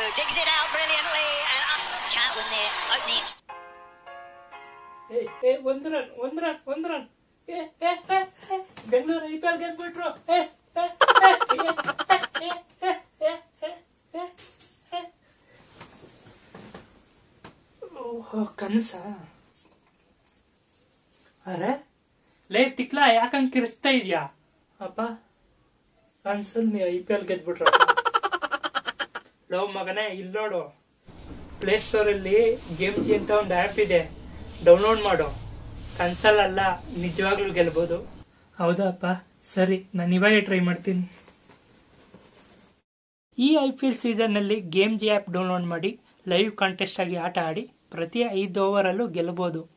who digs it out brilliantly and up. Can't win there. Opening. ಏ ಏ ಒಂದ್ run ಒಂದ್ ರನ್ ಒಂದ್ ರನ್ ಏ ಏ ಏ, ಏ, ಬೆಂಗಳೂರು ಐ ಪಿ ಎಲ್ ಗೆದ್ಬಿಟ್ರು ಏ ಏ, ಏ, ಏ, ಏ, ಏ, ಏ, ಏ, ಏ, ಏ. ಓಹೋ ಕನಸ ಅರೆ ಲೇ ತಿಕ್ಲಾ ಯಾಕಂಗ್ ಕಿರ್ಚ್ತಾ ಇದ್ಯಾ ಅಪ್ಪ ಕನ್ಸಲ್ ನೀ ಐ ಪಿ ಎಲ್ ಗೆದ್ಬಿಟ್ರ ಲವ್ ಮಗನೇ ಇಲ್ಲಿ ನೋಡು ಪ್ಲೇ ಸ್ಟೋರ್ ಅಲ್ಲಿ ಗೇಮ್ ಜಿ ಅಂತ ಒಂದು ಆ್ಯಪ್ ಇದೆ ಡೌನ್ಲೋಡ್ ಮಾಡು ಕನ್ಸಲ್ ಅಲ್ಲ ನಿಜವಾಗ್ಲೂ ಗೆಲ್ಬೋದು ಹೌದಪ್ಪ ಸರಿ ನಾನು ಇವಾಗೆ ಟ್ರೈ ಮಾಡ್ತೀನಿ ಈ ಐ ಪಿ ಎಲ್ ಸೀಸನ್ ನಲ್ಲಿ ಗೇಮ್ ಜಿ ಆ್ಯಪ್ ಡೌನ್ಲೋಡ್ ಮಾಡಿ ಲೈವ್ ಕಾಂಟೆಸ್ಟ್ ಆಗಿ ಆಟ ಆಡಿ ಪ್ರತಿ ಐದು ಓವರಲ್ಲೂ ಗೆಲ್ಲಬಹುದು